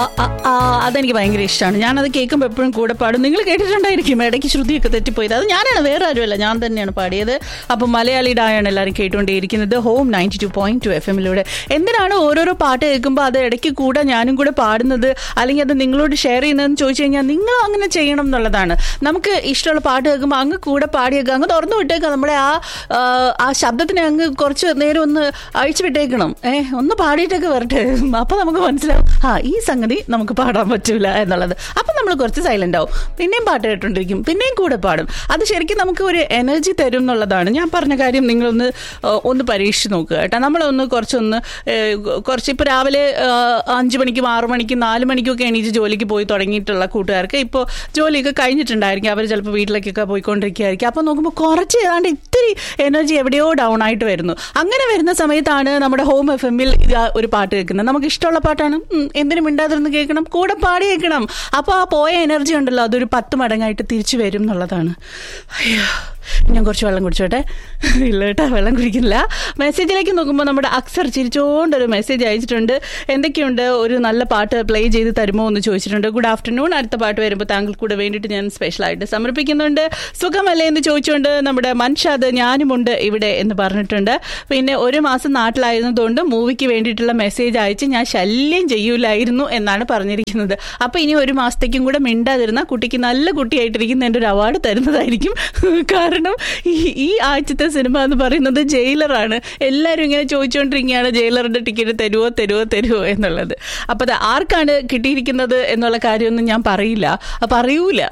ആ, ആ, അതെനിക്ക് ഭയങ്കര ഇഷ്ടമാണ് ഞാനത് കേൾക്കുമ്പോൾ എപ്പോഴും കൂടെ പാടും നിങ്ങൾ കേട്ടിട്ടുണ്ടായിരിക്കും ഇടയ്ക്ക് ശ്രുതിയൊക്കെ തെറ്റിപ്പോയത് അത് ഞാനാണ് വേറെ ആരുമല്ല ഞാൻ തന്നെയാണ് പാടിയത് അപ്പം മലയാളി ഡായാണ് എല്ലാവരും കേട്ടുകൊണ്ടേയിരിക്കുന്നത് home ninety two point two F എമ്മിലൂടെ എന്തിനാണ് ഓരോരോ പാട്ട് കേൾക്കുമ്പോൾ അത് ഇടയ്ക്ക് കൂടെ ഞാനും കൂടെ പാടുന്നത് അല്ലെങ്കിൽ അത് നിങ്ങളോട് ഷെയർ ചെയ്യുന്നതെന്ന് ചോദിച്ചു കഴിഞ്ഞാൽ നിങ്ങൾ അങ്ങനെ ചെയ്യണം എന്നുള്ളതാണ് നമുക്ക് ഇഷ്ടമുള്ള പാട്ട് കേൾക്കുമ്പോൾ അങ്ങ് കൂടെ പാടിയേക്കുക അങ്ങ് തുറന്നു വിട്ടേക്കുക നമ്മുടെ ആ ആ, ആ ശബ്ദത്തിനെ അങ്ങ് കുറച്ച് നേരം ഒന്ന് അഴിച്ചു വിട്ടേക്കണം ഏഹ് ഒന്ന് പാടിയിട്ടൊക്കെ വരട്ടെ അപ്പൊ നമുക്ക് മനസ്സിലാവും ആ ഈ സംഗതി നമുക്ക് പാടാൻ പറ്റൂല എന്നുള്ളത് അപ്പൊ നമ്മൾ കുറച്ച് സൈലന്റ് ആവും പിന്നെയും പാട്ട് കേട്ടോണ്ടിരിക്കും പിന്നെയും കൂടെ പാടും അത് ശരിക്കും നമുക്ക് ഒരു എനർജി തരും എന്നുള്ളതാണ് ഞാൻ പറഞ്ഞ കാര്യം നിങ്ങളൊന്ന് ആ, ഒന്ന് പരീക്ഷിച്ച് നോക്കുക കേട്ടോ നമ്മളൊന്ന് കുറച്ചൊന്ന് ഏ, കുറച്ച് ഇപ്പൊ രാവിലെ ആ, അഞ്ച് മണിക്കും ആറു മണിക്കും നാല് മണിക്കും ഒക്കെ എണീച്ച് ജോലിക്ക് പോയി തുടങ്ങിയിട്ടുള്ള കൂട്ടുകാർക്ക് ഇപ്പോൾ ജോലിയൊക്കെ കഴിഞ്ഞിട്ടുണ്ടായിരിക്കും അവർ ചിലപ്പോൾ വീട്ടിലേക്കൊക്കെ പോയിക്കൊണ്ടിരിക്കുകയായിരിക്കും അപ്പോൾ നോക്കുമ്പോൾ കുറച്ച് ഏതാണ്ട് ഇത്തിരി എനർജി എവിടെയോ ഡൗൺ ആയിട്ട് വരുന്നു അങ്ങനെ വരുന്ന സമയത്താണ് നമ്മുടെ ഹോം എഫ് എമ്മിൽ ഒരു പാട്ട് കേൾക്കുന്നത് നമുക്ക് ഇഷ്ടമുള്ള പാട്ടാണ് ഉം, എന്തിനും മിണ്ടാതിരുന്ന് കേൾക്കണം കൂടെ പാടി കേൾക്കണം അപ്പോൾ ആ പോയ എനർജി ഉണ്ടല്ലോ അതൊരു പത്ത് മടങ്ങായിട്ട് തിരിച്ചു വരും എന്നുള്ളതാണ് അയ്യോ ഞാൻ കുറച്ച് വെള്ളം കുടിച്ചോട്ടെ ഇല്ല കേട്ടോ വെള്ളം കുടിക്കില്ല മെസ്സേജിലേക്ക് നോക്കുമ്പോൾ നമ്മുടെ അക്സർ ചിരിച്ചോണ്ടൊരു മെസ്സേജ് അയച്ചിട്ടുണ്ട് എന്തൊക്കെയുണ്ട് ഒരു നല്ല പാട്ട് പ്ലേ ചെയ്ത് തരുമോ എന്ന് ചോദിച്ചിട്ടുണ്ട് ഗുഡ് ആഫ്റ്റർനൂൺ അടുത്ത പാട്ട് വരുമ്പോൾ താങ്കൾ കൂടെ വേണ്ടിയിട്ട് ഞാൻ സ്പെഷ്യലായിട്ട് സമർപ്പിക്കുന്നുണ്ട് സുഖമല്ലേ എന്ന് ചോദിച്ചുകൊണ്ട് നമ്മുടെ മൻഷാദ് ഞാനുമുണ്ട് ഇവിടെ എന്ന് പറഞ്ഞിട്ടുണ്ട് പിന്നെ ഒരു മാസം നാട്ടിലായിരുന്നതുകൊണ്ട് മൂവിക്ക് വേണ്ടിയിട്ടുള്ള മെസ്സേജ് അയച്ച് ഞാൻ ശല്യം ചെയ്യൂലായിരുന്നു എന്നാണ് പറഞ്ഞിരിക്കുന്നത് അപ്പൊ ഇനി ഒരു മാസത്തേക്കും കൂടെ മിണ്ടാതിരുന്ന കുട്ടിക്ക് നല്ല കുട്ടിയായിട്ടിരിക്കുന്ന എൻ്റെ ഒരു അവാർഡ് തരുന്നതായിരിക്കും കാരണം ഈ ഈ ആഴ്ചത്തെ സിനിമ എന്ന് പറയുന്നത് ജയിലറാണ് എല്ലാവരും ഇങ്ങനെ ചോദിച്ചുകൊണ്ടിരിക്കുകയാണ് ജയിലറിന്റെ ടിക്കറ്റ് തരുമോ തരുമോ തരുമോ എന്നുള്ളത് അപ്പൊ അത് ആർക്കാണ് കിട്ടിയിരിക്കുന്നത് എന്നുള്ള കാര്യമൊന്നും ഞാൻ പറയില്ല ആ, പറയൂല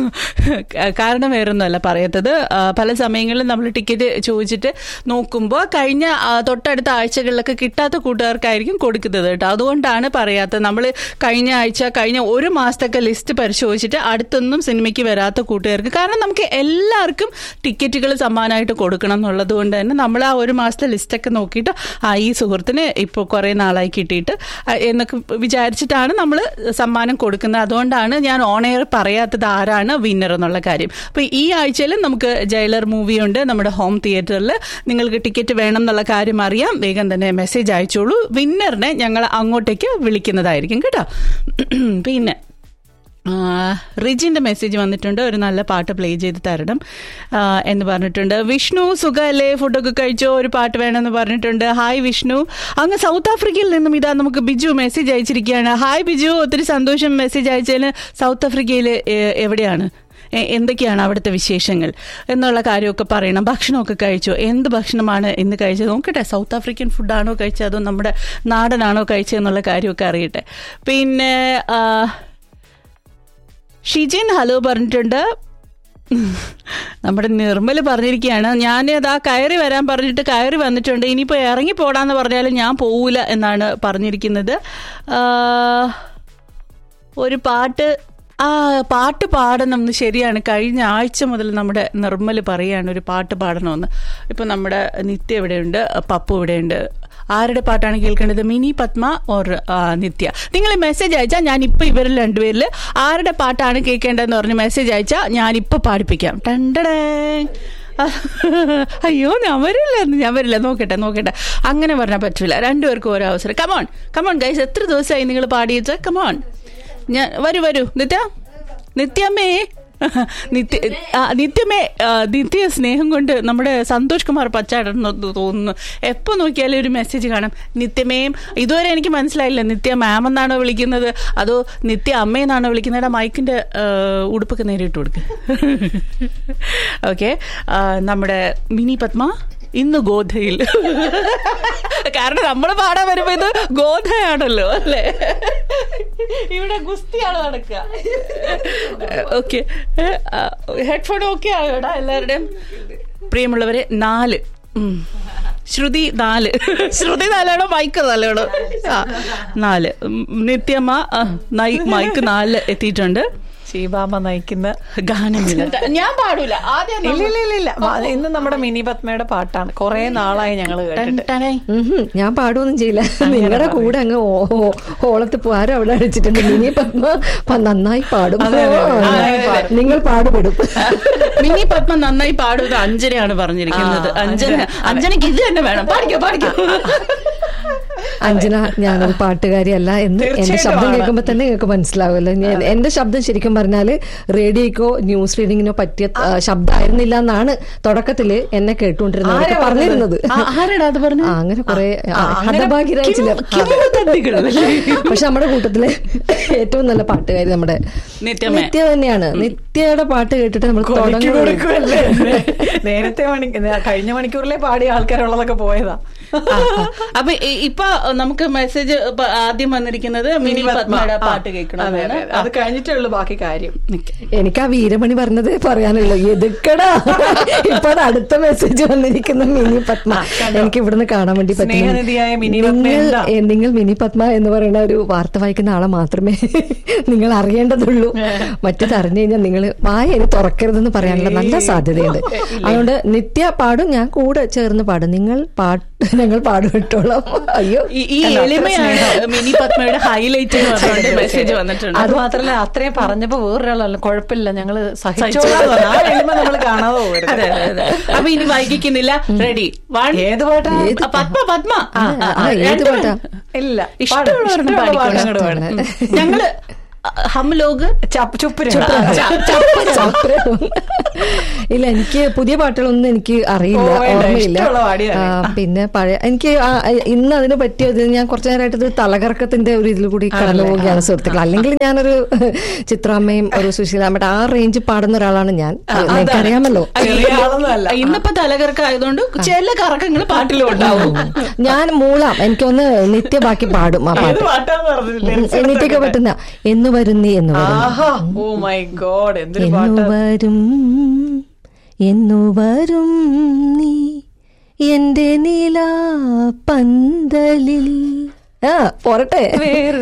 കാരണം വേറൊന്നുമല്ല പറയത്തത് ആ, പല സമയങ്ങളിലും നമ്മൾ ടിക്കറ്റ് ചോദിച്ചിട്ട് നോക്കുമ്പോൾ കഴിഞ്ഞ ആ, തൊട്ടടുത്ത ആഴ്ചകളിലൊക്കെ കിട്ടാത്ത കൂട്ടുകാർക്കായിരിക്കും കൊടുക്കുന്നത് കേട്ടോ അതുകൊണ്ടാണ് പറയാത്തത് നമ്മൾ കഴിഞ്ഞ ആഴ്ച കഴിഞ്ഞ ഒരു മാസത്തൊക്കെ ലിസ്റ്റ് പരിശോധിച്ചിട്ട് അടുത്തൊന്നും സിനിമയ്ക്ക് വരാത്ത കൂട്ടുകാർക്ക് കാരണം നമുക്ക് എല്ലാവർക്കും ടിക്കറ്റുകൾ സമ്മാനമായിട്ട് കൊടുക്കണം എന്നുള്ളത് കൊണ്ട് തന്നെ നമ്മൾ ആ ഒരു മാസത്തെ ലിസ്റ്റൊക്കെ നോക്കിയിട്ട് ആ ഈ സുഹൃത്തിന് ഇപ്പോൾ കുറേ നാളായി കിട്ടിയിട്ട് ആ, എന്നൊക്കെ വിചാരിച്ചിട്ടാണ് നമ്മൾ സമ്മാനം കൊടുക്കുന്നത് അതുകൊണ്ടാണ് ഞാൻ ഓൺ എയർ പറയാത്തത് ആരാണ് വിന്നർ എന്നുള്ള കാര്യം അപ്പോൾ ഈ ആഴ്ചയിൽ നമുക്ക് ജയിലർ മൂവിയുണ്ട് നമ്മുടെ ഹോം തിയേറ്ററിൽ നിങ്ങൾക്ക് ടിക്കറ്റ് വേണം എന്നുള്ള കാര്യം അറിയാം വേഗം തന്നെ മെസ്സേജ് അയച്ചോളൂ വിന്നറിനെ ഞങ്ങൾ അങ്ങോട്ടേക്ക് വിളിക്കുന്നതായിരിക്കും കേട്ടോ പിന്നെ ആ, റിജിന്റെ മെസ്സേജ് വന്നിട്ടുണ്ട് ഒരു നല്ല പാട്ട് പ്ലേ ചെയ്ത് തരണം ആ, എന്ന് പറഞ്ഞിട്ടുണ്ട് വിഷ്ണു സുഖല്ലേ ഫുഡൊക്കെ കഴിച്ചോ ഒരു പാട്ട് വേണമെന്ന് പറഞ്ഞിട്ടുണ്ട് ഹായ് വിഷ്ണു അങ്ങ് സൗത്ത് ആഫ്രിക്കയിൽ നിന്നും ഇതാ നമുക്ക് ബിജു മെസ്സേജ് അയച്ചിരിക്കുകയാണ് ഹായ് ബിജു ഒത്തിരി സന്തോഷം മെസ്സേജ് അയച്ചതിന് സൗത്ത് ആഫ്രിക്കയിൽ എ- എവിടെയാണ് എ- എന്തൊക്കെയാണ് അവിടുത്തെ വിശേഷങ്ങൾ എന്നുള്ള കാര്യമൊക്കെ പറയണം ഭക്ഷണമൊക്കെ കഴിച്ചോ എന്ത് ഭക്ഷണമാണ് ഇന്ന് കഴിച്ചത് നോക്കട്ടെ സൗത്ത് ആഫ്രിക്കൻ ഫുഡാണോ കഴിച്ചത് അതോ നമ്മുടെ നാടനാണോ കഴിച്ചത് എന്നുള്ള കാര്യമൊക്കെ അറിയട്ടെ പിന്നെ ആ, ഷിജിൻ ഹലോ പറഞ്ഞിട്ടുണ്ട് നമ്മുടെ നിർമ്മൽ പറഞ്ഞിരിക്കുകയാണ് ഞാൻ അതാ കയറി വരാൻ പറഞ്ഞിട്ട് കയറി വന്നിട്ടുണ്ട് ഇനിയിപ്പോൾ ഇറങ്ങി പോടാന്ന് പറഞ്ഞാലും ഞാൻ പോവില്ല എന്നാണ് പറഞ്ഞിരിക്കുന്നത് ആ, ഒരു പാട്ട് ആ പാട്ട് പാടണം എന്ന് ശരിയാണ് കഴിഞ്ഞ ആഴ്ച മുതൽ നമ്മുടെ നിർമ്മൽ പറയാണ് ഒരു പാട്ട് പാടണമെന്ന് ഇപ്പം നമ്മുടെ നിത്യ ഇവിടെയുണ്ട് പപ്പു ഇവിടെയുണ്ട് ആരുടെ പാട്ടാണ് കേൾക്കേണ്ടത് മിനി പത്മ ഓർ ആ, നിത്യ നിങ്ങൾ മെസ്സേജ് അയച്ചാൽ ഞാൻ ഇപ്പം ഇവരിൽ രണ്ടുപേരിൽ ആരുടെ പാട്ടാണ് കേൾക്കേണ്ടതെന്ന് പറഞ്ഞ് മെസ്സേജ് അയച്ചാൽ ഞാൻ ഇപ്പം പാടിപ്പിക്കാം ടണ്ടടേ അയ്യോ ഞാൻ വരില്ല ഞാൻ വരില്ല നോക്കട്ടെ നോക്കട്ടെ അങ്ങനെ പറഞ്ഞാൽ പറ്റില്ല രണ്ടുപേർക്കും ഓരോ അവസരം കമോൺ കമോൺ ഗൈസ് എത്ര ദിവസമായി നിങ്ങൾ പാടിയത് കമോൺ ഞാൻ വരൂ വരൂ നിത്യ നിത്യമ്മേ നിത്യ ആ, നിത്യമേ ആ, നിത്യ സ്നേഹം കൊണ്ട് നമ്മുടെ സന്തോഷ് കുമാർ പച്ചാടെന്ന് തോന്നുന്നു എപ്പോൾ നോക്കിയാലും ഒരു മെസ്സേജ് കാണാം നിത്യമേയും ഇതുവരെ എനിക്ക് മനസ്സിലായില്ല നിത്യ മാം എന്നാണോ വിളിക്കുന്നത് അതോ നിത്യ അമ്മയെന്നാണോ വിളിക്കുന്നത് ആ മൈക്കിന്റെ ആ, ഉടുപ്പൊക്കെ നേരിട്ട് കൊടുക്ക് ഓക്കെ നമ്മുടെ മിനി പത്മ ഇന്ന് ഗോധയിൽ കാരണം നമ്മൾ പാടാൻ വരുമ്പോ ഇത് ഗോധയാണല്ലോ അല്ലേ ഇവിടെ ഗുസ്തിയാണ് നടക്കുക ഓക്കെ ഹെഡ്ഫോൺ ഓക്കെ ആയോടാ എല്ലാവരുടെയും പ്രിയമുള്ളവരെ നാല് ഉം. ശ്രുതി നാല് ശ്രുതി നാലാണോ മൈക്ക് നാലാണോ ആ നാല് ഉം, നിത്യമ്മ ആ, നൈ- മൈക്ക് നാല് എത്തിയിട്ടുണ്ട് ശീബാമ നയിക്കുന്ന ഗാനമില്ല ഞാൻ പാടൂല ആദ്യം ഇല്ല ഇല്ല ഇല്ല ഇല്ല വ- ഇന്ന് നമ്മുടെ മിനി പത്മയുടെ പാട്ടാണ് കുറെ നാളായി ഞങ്ങൾ കേട്ടിട്ട് ടണേ. ഉഹും, ഞാൻ പാടുമൊന്നും ചെയ്യില്ല നിങ്ങളുടെ കൂടെ അങ്ങ് ഓ- ഓ- ഓളത്ത് പോരും അവിടെ അടിച്ചിട്ടുണ്ട് മിനി പത്മ പ- നന്നായി പാടും അതെ, അതെ, ആ, നന്നായി പാടും. നിങ്ങൾ പാടുപെടും മിനി പത്മ നന്നായി പാടുന്നത് അഞ്ജനയാണ് പറഞ്ഞിരിക്കുന്നത് ആ, അഞ്ജന അഞ്ജന. അഞ്ജനക്ക് ഇത് തന്നെ വേണം പാടിക്കോ പാടിക്കോ അഞ്ജന ഞാനൊരു പാട്ടുകാരിയല്ല എന്ന് എന്റെ തീർച്ചയായിട്ടും ശബ്ദം ആണ്. കേൾക്കുമ്പോൾ തന്നെ നിങ്ങൾക്ക് മനസ്സിലാവുമല്ലോ ഞാൻ എന്റെ ശബ്ദം ശരിക്കും പറഞ്ഞാല് റേഡിയോക്കോ ന്യൂസ് റീഡിങ്ങിനോ പറ്റിയ ആ, ശബ്ദമായിരുന്നില്ല എന്നാണ് തുടക്കത്തില് എന്നെ കേട്ടുകൊണ്ടിരുന്നവരൊക്കെ ആരാ പറഞ്ഞിരുന്നത് ആ, ആരെടാ അത് പറഞ്ഞു ആ, അങ്ങനെ കുറെ ആ, അങ്ങനെ ഹതഭാഗ്യരായ ചിലർ പക്ഷെ നമ്മുടെ കൂട്ടത്തിലെ ഏറ്റവും നല്ല പാട്ടുകാരി നമ്മുടെ നിത്യമേ. നിത്യ തന്നെയാണ് നിത്യയുടെ പാട്ട് കേട്ടിട്ട് നമ്മൾ കൊലയ്ക്ക് തുടങ്ങുള്ളൂ കൊടുക്കുമല്ലേ? നേരത്തെ മണി കഴിഞ്ഞ മണിക്കൂറിലെ പാടിയ ആൾക്കാരുള്ളതൊക്കെ പോയതാ അപ്പൊ ഇ- ഇപ്പൊ നമുക്ക് മെസ്സേജ് ആദ്യം വന്നിരിക്കുന്നത് മിനി പത്മയുടെ പാട്ട് അതെ, കേൾക്കണം അതെ, അതെ. അത് കഴിഞ്ഞിട്ടേ ഉള്ളൂ ബാക്കി കാര്യം എനിക്ക് ആ വീരമണി പറഞ്ഞത് പറയാനുള്ളൂ എതുക്കടാ ഇപ്പൊ അത് അടുത്ത മെസ്സേജ് വന്നിരിക്കുന്ന മിനി പത്മ എനിക്ക് ഇവിടുന്ന് കാണാൻ വേണ്ടി പറ്റുന്നു. സ്നേഹനിധിയായ മിനി പത്മ നിങ്ങൾ എന്താ? ഏ, നിങ്ങൾ മിനി പത്മ എന്ന് പറയുന്ന ഒരു വാർത്ത വായിക്കുന്ന ആളെ മാത്രമേ നിങ്ങൾ അറിയേണ്ടതുള്ളൂ മറ്റത് അറിഞ്ഞു കഴിഞ്ഞാൽ നിങ്ങൾ വായ ഇനി തുറക്കരുതെന്ന് പറയാനുള്ള നല്ല സാധ്യതയുണ്ട് അതുകൊണ്ട് നിത്യ പാടും ഞാൻ കൂടെ ചേർന്ന് പാടും നിങ്ങൾ പാട്ട് ഞങ്ങൾ പാടുവിട്ടോളാം അയ്യോ ഈ- ഈ എളിമയാണ് മിനി പത്മയുടെ ഹൈലൈറ്റ് എന്ന് പറഞ്ഞുകൊണ്ട് മെസ്സേജ് വന്നിട്ടുണ്ട് അത് മാത്രല്ല അത്രയും പറഞ്ഞപ്പോ വേറൊരാളല്ല കുഴപ്പമില്ല ഞങ്ങള് സഹിച്ചോളാം എന്ന് പറഞ്ഞു. ആ എളിമ നമ്മൾ കാണാതെ പോകരുത് അതെ അതെ അതെ അപ്പൊ ഇനി വൈകിക്കുന്നില്ല റെഡി വൺ ഏത് പാട്ടാ പത്മ പത്മ ആ, ആ, ഏത് പാട്ടാ ഇല്ല ഇഷ്ടമുള്ളവരുടെ പാട്. ഇഷ്ടമുള്ള പാട്ട് അങ്ങോട്ട് പാടിക്കോളാം പാട്. ഞങ്ങള് ഹം ലോഗ് ചപ്പ് ചുപ്പ് ചപ്പരം. ഇല്ല എനിക്ക് പുതിയ പാട്ടുകളൊന്നും എനിക്ക് അറിയില്ല ഓ, വേണ്ട. ഓർമ്മയില്ല ഇഷ്ടമുള്ള പാടിയാ ആ, പിന്നെ പഴയ എനിക്ക് ആ, ഇന്ന് അതിന് പറ്റിയത് ഞാൻ കുറച്ചു നേരമായിട്ട് ഇത് തലകറക്കത്തിന്റെ ഒരു ഇതിൽ കൂടി കടന്നു പോവുകയാണ് സുഹൃത്തുക്കൾ അല്ലെങ്കിൽ ഞാനൊരു ചിത്രാമ്മയും ഒരു സുശീലാമ്മയുടെ ആ റേഞ്ച് പാടുന്ന ഒരാളാണ് ഞാൻ നിങ്ങൾക്ക് അറിയാമല്ലോ ചെറിയ ആളൊന്നുമല്ല. ഇന്നിപ്പോ തലകറക്കം ആയതുകൊണ്ട് ചില കറക്കങ്ങൾ പാട്ടിലും ഉണ്ടാവും ഞാൻ മൂളാം എനിക്കൊന്ന് നിത്യ ബാക്കി പാടും ആ ഏത് പാട്ട് പാട്ടാന്ന് പറഞ്ഞില്ല എനിക്കൊക്കെ പറ്റുന്ന എന്ന് വരുന്നേ എന്ന് വരുന്നു ആഹാ ഓ മൈ ഗോഡ് എന്തൊരു എന്നു പാട്ട് വരും എന്നു വരും നീ എന്റെ നില പന്തലിൽ ആ പോരട്ടെ വേറെ